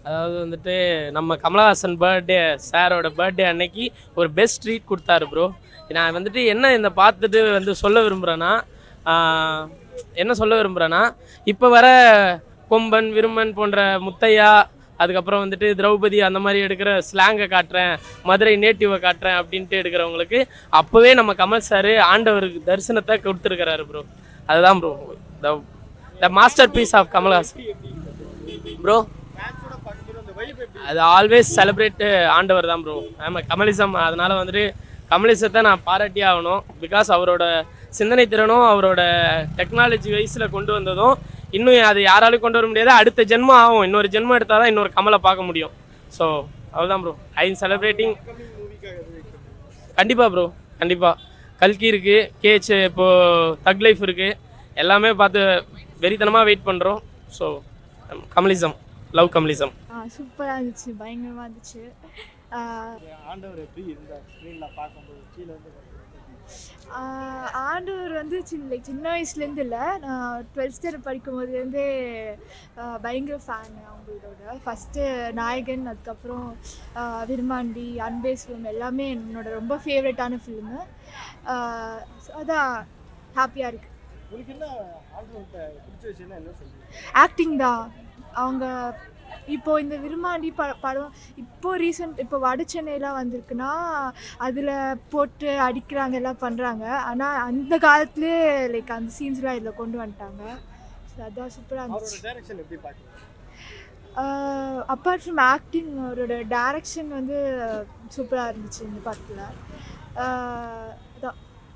அதாவது வந்துட்டு நம்ம கமலஹாசன் பர்த்டே சாரோட பர்த்டே அன்னைக்கு ஒரு பெஸ்ட் ட்ரீட் கொடுத்தாரு ப்ரோ நான் வந்துட்டு என்ன இந்த பார்த்துட்டு வந்து சொல்ல விரும்புகிறேன்னா என்ன சொல்ல விரும்புகிறேன்னா இப்போ வர கொம்பன் விருமன் போன்ற முத்தையா அதுக்கப்புறம் வந்துட்டு திரௌபதி அந்த மாதிரி எடுக்கிற ஸ்லாங்கை காட்டுறேன் மதுரை நேட்டிவை காட்டுறேன் அப்படின்ட்டு எடுக்கிறவங்களுக்கு அப்போவே நம்ம கமல் சார் ஆண்டவருக்கு தரிசனத்தை கொடுத்துருக்கிறாரு ப்ரோ அதுதான் bro the the masterpiece of Kamal Haasan bro அது ஆல்வேஸ் செலிப்ரேட் ஆண்டவர் தான் ப்ரோ ஆமாம் கமலிசம் அதனால வந்துட்டு கமலிசத்தை நான் பாராட்டியே ஆகணும் பிகாஸ் அவரோட சிந்தனை திறனும் அவரோட டெக்னாலஜி வயசில் கொண்டு வந்ததும் இன்னும் அது யாராலும் கொண்டு வர முடியாது அடுத்த ஜென்மம் ஆகும் இன்னொரு ஜென்மம் எடுத்தால் தான் இன்னொரு கமலை பார்க்க முடியும் ஸோ அவ்வளோதான் ப்ரோ ஐ எம் செலிப்ரேட்டிங் கண்டிப்பாக ப்ரோ கண்டிப்பாக கல்கி இருக்குது கேச் இப்போது தக் லைஃப் இருக்குது எல்லாமே பார்த்து வெறித்தனமாக வெயிட் பண்ணுறோம் ஸோ கமலிசம் லவ் கமலிசம் ஆ சூப்பராக இருந்துச்சு பயங்கரமாக இருந்துச்சு ஆ, ஆண்டவர் எப்படி இருந்தார் ஸ்க்ரீனில் பார்க்கும்போது கீழே வந்து ஆ, ஆண்டவர் வந்து சின்ன like சின்ன வயசுலேருந்து இல்லை நான் டுவெல்த் ஸ்டாண்டர்ட் படிக்கும்போதுலேருந்தே ஆ, பயங்கர ஃபேன் அவங்களோட ஃபஸ்ட்டு நாயகன் அதுக்கப்புறம் ஆ, விருமாண்டி அன்பே சிவம் எல்லாமே என்னோட ரொம்ப ஃபேவரட்டான ஃபிலிமு அதான் ஹாப்பியாக இருக்குது உங்களுக்கு என்ன ஆண்டவர்கிட்ட பிடிச்ச விஷயம்னா என்ன சொல்லுவீங்க ஆக்டிங் தான் அவங்க இப்போ இந்த விருமாண்டி ப படம் இப்போ ரீசெண்ட் இப்போ வட சென்னையெலாம் வந்திருக்குன்னா அதில் போட்டு அடிக்கிறாங்க எல்லாம் பண்ணுறாங்க ஆனால் அந்த காலத்துலேயே லைக் அந்த சீன்ஸ்லாம் இதில் கொண்டு வந்துட்டாங்க ஸோ அதான் சூப்பராக அவரோட இருந்துச்சு டைரக்ஷன் எப்படி பார்க்குறீங்க அப்பார்ட் ஃப்ரம் ஆக்டிங் அவரோட டைரக்ஷன் வந்து சூப்பராக இருந்துச்சு இந்த படத்தில் அதான்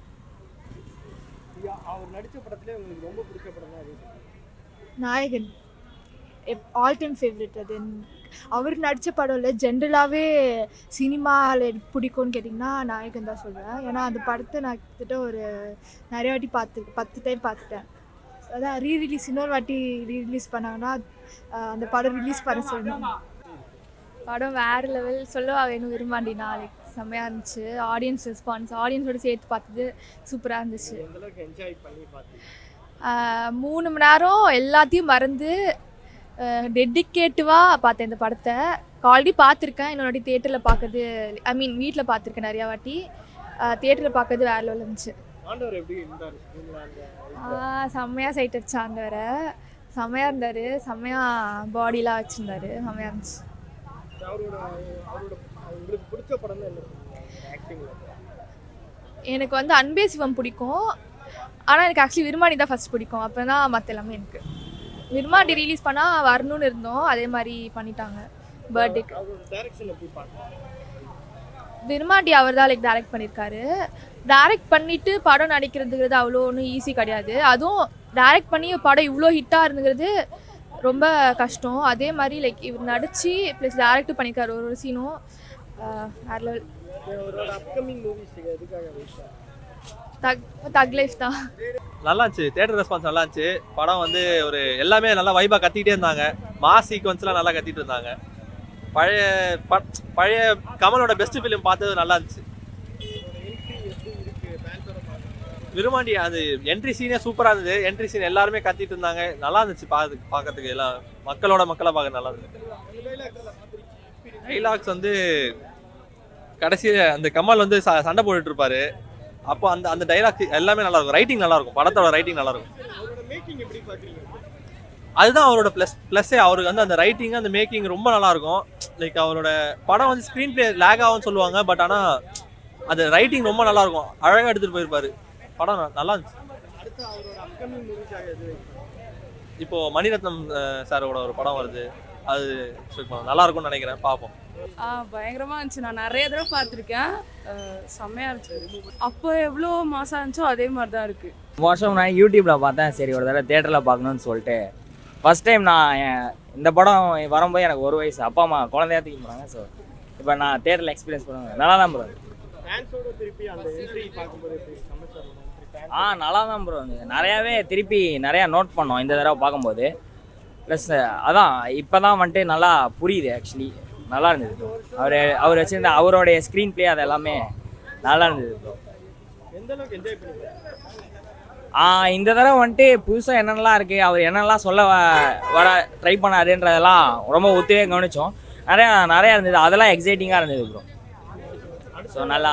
ஐயா, அவர் நடித்த படத்திலே உங்களுக்கு ரொம்ப பிடிச்ச படம் தான் நாயகன் ஆல் டைம் ஃபேவரட் அது அவர் நடித்த படம் இல்லை ஜென்ரலாகவே சினிமாவில் எனக்கு பிடிக்கும்னு கேட்டிங்கன்னா நாயகன் தான் சொல்லுவேன் ஏன்னா அந்த படத்தை நான் கிட்டத்தட்ட ஒரு நிறைய வாட்டி பார்த்து பத்து டைம் பார்த்துட்டேன் அதான் ரீ ரிலீஸ் இன்னொரு வாட்டி ரீ ரிலீஸ் பண்ணாங்கன்னா ஆஹ் அந்த படம் ரிலீஸ் பண்ண சொல்லணும் படம் வேறு லெவல் சொல்லவா வேணும் விரும்பாண்டி நாளைக்கு செம்மையாக இருந்துச்சு ஆடியன்ஸ் ரெஸ்பான்ஸ் ஆடியன்ஸோட சேர்த்து பார்த்தது சூப்பராக இருந்துச்சு எந்த அளவுக்கு என்ஜாய் பண்ணி பார்த்தீங்க ஆஹ் மூணு மணி நேரம் எல்லாத்தையும் மறந்து டெடிக்கேட்டிவாக பார்த்தேன் இந்த படத்தை ஆல்ரெடி பார்த்துருக்கேன் இன்னொரு வாட்டி தேட்டரில் பார்க்கறது ஐ மீன் வீட்டில் பார்த்துருக்கேன் நிறையா வாட்டி தேட்டரில் பார்க்கறது வேறு லெவலில் இருந்துச்சு ஆண்டவர் எப்படி இருந்தார் ஸ்க்ரீனில் அந்த ஆஹ் செம்மையாக சைட் அடிச்சான் வர செம்மையாக இருந்தார் செம்மையாக பாடிலாம் வச்சுருந்தாரு செம்மையாக இருந்துச்சு அவரோட அவரோட உங்களுக்கு பிடிச்ச படம் தான் என்ன ஆக்டிங்கில் எனக்கு வந்து அன்பே சிவம் பிடிக்கும் ஆனால் எனக்கு ஆக்சுவலி விருமாண்டி தான் ஃபஸ்ட் பிடிக்கும் அப்புறம் தான் மற்ற எல்லாமே எனக்கு விருமாண்டி ரிலீஸ் பண்ணால் வரணும்னு இருந்தோம் அதே மாதிரி பண்ணிட்டாங்க பர்த்டேக்கு அவரோட டைரக்ஷன் எப்படி பார்க்குறீங்க விருமாண்டி அவர் தான் லைக் டைரக்ட் பண்ணியிருக்காரு டைரக்ட் பண்ணிட்டு படம் நடிக்கிறதுங்கிறது அவ்வளோ ஒன்றும் ஈஸி கிடையாது அதுவும் டைரக்ட் பண்ணி படம் இவ்வளோ ஹிட்டாக இருந்துங்கிறது ரொம்ப கஷ்டம் அதே மாதிரி லைக் இவர் நடித்து ப்ளஸ் டைரக்ட் பண்ணியிருக்காரு ஒரு ஒரு சீனும் வேறு லெவல் அவரோட அப்கமிங் மூவிஸ் எதுக்காக வெயிட் தக் தக் லைஃப் தான் நல்லா இருந்துச்சு தேட்டர் ரெஸ்பான்ஸ் நல்லா இருந்துச்சு படம் வந்து ஒரு எல்லாமே நல்லா வைபாக கத்திக்கிட்டே இருந்தாங்க மாஸ் சீக்வன்ஸ்லாம் நல்லா கத்திட்டு இருந்தாங்க பழைய ப- பழைய கமலோட பெஸ்ட் ஃபிலிம் பார்த்தது நல்லா இருந்துச்சு விருமாண்டி அது என்ட்ரி சீனே சூப்பராக இருந்தது என்ட்ரி சீன் எல்லாருமே கத்திட்டு இருந்தாங்க நல்லா இருந்துச்சு பார்க்க பார்க்கறதுக்கு எல்லாம் மக்களோட மக்களை பார்க்க நல்லா இருந்துச்சு டைலாக்ஸ் வந்து கடைசியில் அந்த கமல் வந்து ச- சண்டை போட்டுட்டு இருப்பாரு அப்போ அந்த அந்த டைலாக் எல்லாமே நல்லா இருக்கும் ரைட்டிங் நல்லா இருக்கும் படத்தோட ரைட்டிங் நல்லா இருக்கும் அவரோட மேக்கிங் எப்படி பார்க்குறீங்க அதுதான் அவரோட ப்ளஸ் ப்ளஸ்ஸே அவருக்கு வந்து அந்த ரைட்டிங் அந்த மேக்கிங் ரொம்ப நல்லா இருக்கும் லைக் அவரோட படம் வந்து ஸ்க்ரீன் பிளே லேக் ஆகும்னு சொல்லுவாங்க பட் ஆனால் அது ரைட்டிங் ரொம்ப நல்லா இருக்கும் அழகாக எடுத்துகிட்டு போயிருப்பாரு படம் ந- நல்லா இருந்துச்சு அடுத்து அவரோட அப்கமிங் மூவிஸாக எது wait பண்றீங்க? இப்போ மணிரத்னம் அஹ், சாரோட ஒரு படம் வருது அது சும்மா நல்லா இருக்கும்னு நினைக்கிறேன் பார்ப்போம் ஆ பயங்கரமாக இருந்துச்சு நான் நிறைய தடவை பார்த்துருக்கேன் செம்மையாக இருந்துச்சு அப்போ எவ்வளோ மாதம் இருந்துச்சோ அதே மாதிரி தான் இருக்குது வருஷம் நான் யூடியூப்பில் பார்த்தேன் சரி ஒரு தடவை தேட்டரில் பார்க்கணும்னு சொல்லிட்டு ஃபஸ்ட் டைம் நான் என் இந்த படம் வரும்போது எனக்கு ஒரு வயசு அப்பா அம்மா குழந்தையா தூக்கி போனாங்க ஸோ இப்போ நான் தேட்டரில் எக்ஸ்பீரியன்ஸ் பண்ணுவேன் நல்லா தான் ப்ரோ ஃபேன்ஸோட திருப்பி அந்த என்ட்ரி பார்க்கும்போது எப்படி சமச்சாரோட என்ட்ரி ஆ நல்லா தான் ப்ரோ இருந்தது நிறையாவே திருப்பி நிறையா நோட் பண்ணோம் இந்த தடவை பார்க்கும்போது ப்ளஸ் அதான் இப்போ தான் வந்துட்டு நல்லா புரியுது ஆக்சுவலி நல்லா இருந்தது அவர் அவர் வச்சிருந்த அவருடைய ஸ்க்ரீன் ப்ளே அது எல்லாமே நல்லா இருந்தது ப்ரோ எந்த அளவுக்கு என்ஜாய் பண்ணி இந்த தடவை வந்துட்டு புதுசாக என்னென்னலாம் இருக்குது அவர் என்னென்னலாம் சொல்ல வ- வர ட்ரை பண்ணாருன்றதெல்லாம் ரொம்ப ஒத்தியே கவனித்தோம் நிறையா நிறையா இருந்தது அதெல்லாம் எக்ஸைட்டிங்காக இருந்தது ப்ரோ ஸோ நல்லா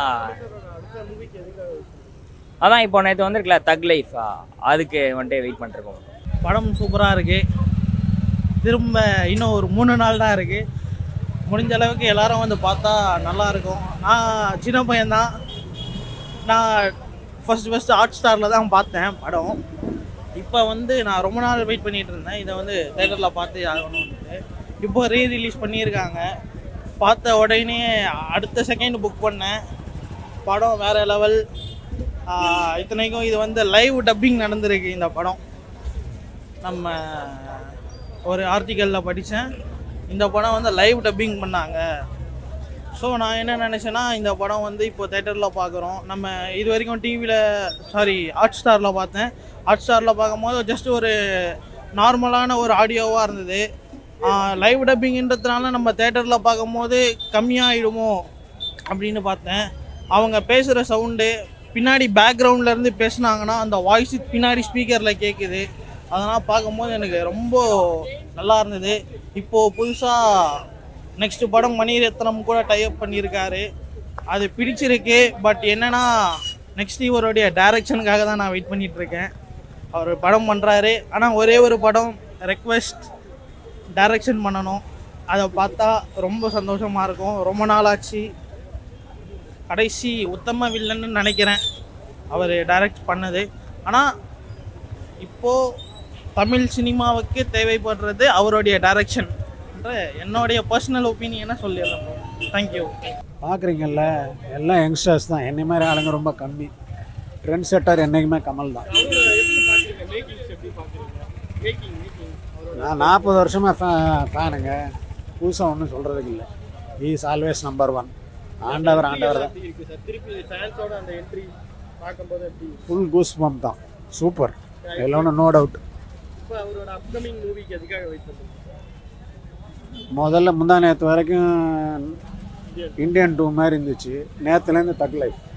அதான் இப்போ நேற்று வந்திருக்குல தக் லைஃப் அதுக்கு வந்துட்டு வெயிட் பண்ணிருக்கோம் படம் சூப்பராக இருக்குது திரும்ப இன்னும் ஒரு மூணு நாள் தான் இருக்குது முடிஞ்ச அளவுக்கு எல்லாரும் வந்து பார்த்தா நல்லா இருக்கும் நான் சின்ன பையன்தான் நான் ஃபர்ஸ்ட் ஃபஸ்ட்டு ஹாட் ஸ்டாரில் தான் பார்த்தேன் படம் இப்போ வந்து நான் ரொம்ப நாள் வெயிட் பண்ணிட்டு இருந்தேன் இதை வந்து தேட்டரில் பார்த்து ஆகணும்னு இப்போ ரீ ரிலீஸ் பண்ணியிருக்காங்க பார்த்த உடனே அடுத்த செகண்ட் புக் பண்ணேன் படம் வேறு லெவல் இத்தனைக்கும் இது வந்து லைவ் டப்பிங் நடந்திருக்கு இந்த படம் நம்ம ஒரு ஆர்டிக்கலில் படித்தேன் இந்த படம் வந்து லைவ் டப்பிங் பண்ணாங்க ஸோ நான் என்ன நினச்சேன்னா இந்த படம் வந்து இப்போ தேட்டரில் பார்க்குறோம் நம்ம இது வரைக்கும் டிவியில் சாரி ஹாட் ஸ்டாரில் பார்த்தேன் ஹாட் ஸ்டாரில் பார்க்கும்போது ஜஸ்ட் ஒரு நார்மலான ஒரு ஆடியோவாக இருந்தது லைவ் டப்பிங்ன்றதுனால நம்ம தேட்டரில் பார்க்கும்போது கம்மியாகிடுமோ அப்படின்னு பார்த்தேன் அவங்க பேசுகிற சவுண்டு பின்னாடி backgroundல இருந்து பேசுனாங்கன்னா அந்த வாய்ஸ் பின்னாடி ஸ்பீக்கரில் கேட்குது அதெல்லாம் பார்க்கும்போது எனக்கு ரொம்ப நல்லா இருந்தது இப்போது புதுசாக நெக்ஸ்ட் படம் மணிரத்னம் கூட டைப் பண்ணியிருக்காரு அது பிடிச்சிருக்கு பட் என்னன்னா நெக்ஸ்ட் இவருடைய டைரக்ஷனுக்காக தான் நான் வெயிட் பண்ணிட்டு இருக்கேன் அவர் படம் பண்ணுறாரு ஆனால் ஒரே ஒரு படம் ரெக்வெஸ்ட் டைரக்ஷன் பண்ணணும் அதை பார்த்தா ரொம்ப சந்தோஷமாக இருக்கும் ரொம்ப நாள் ஆச்சு கடைசி உத்தம வில்லன்னு நினைக்கிறேன் அவர் டைரக்ட் பண்ணது ஆனால் இப்போது தமிழ் சினிமாவுக்கு தேவைப்படுறது அவருடைய டைரக்ஷன் என்னுடைய பர்சனல் ஒப்பீனியனை சொல்லிடுறேன் தேங்க்யூ பார்க்குறீங்கல்ல எல்லாம் யங்ஸ்டர்ஸ் தான் என்னை மாதிரி ஆளுங்க ரொம்ப கம்மி ட்ரெண்ட் செட்டர் என்றைக்குமே கமல் தான் நான் நாற்பது வருஷமாக ஃபே ஃபேனுங்க புதுசாக ஒன்றும் சொல்கிறதுக்கு இல்லை இஸ் ஆல்வேஸ் நம்பர் ஒன் ஆண்டவர் ஆண்டவர் தான் இருக்கு சார் திருப்பி ஃபேன்ஸோட அந்த என்ட்ரி பார்க்கும்போது எப்படி ஃபுல் கூஸ் பம்ப் தான் சூப்பர் இதில் ஒன்றும் நோ டவுட் இப்போ அவரோட அப்கமிங் மூவிக்கு எதுக்காக வெயிட் பண்ணுறீங்க முதல்ல முந்தா நேற்று வரைக்கும் இந்தியன் டூ மாதிரி இருந்துச்சு நேற்றுலேருந்து தக் லைஃப்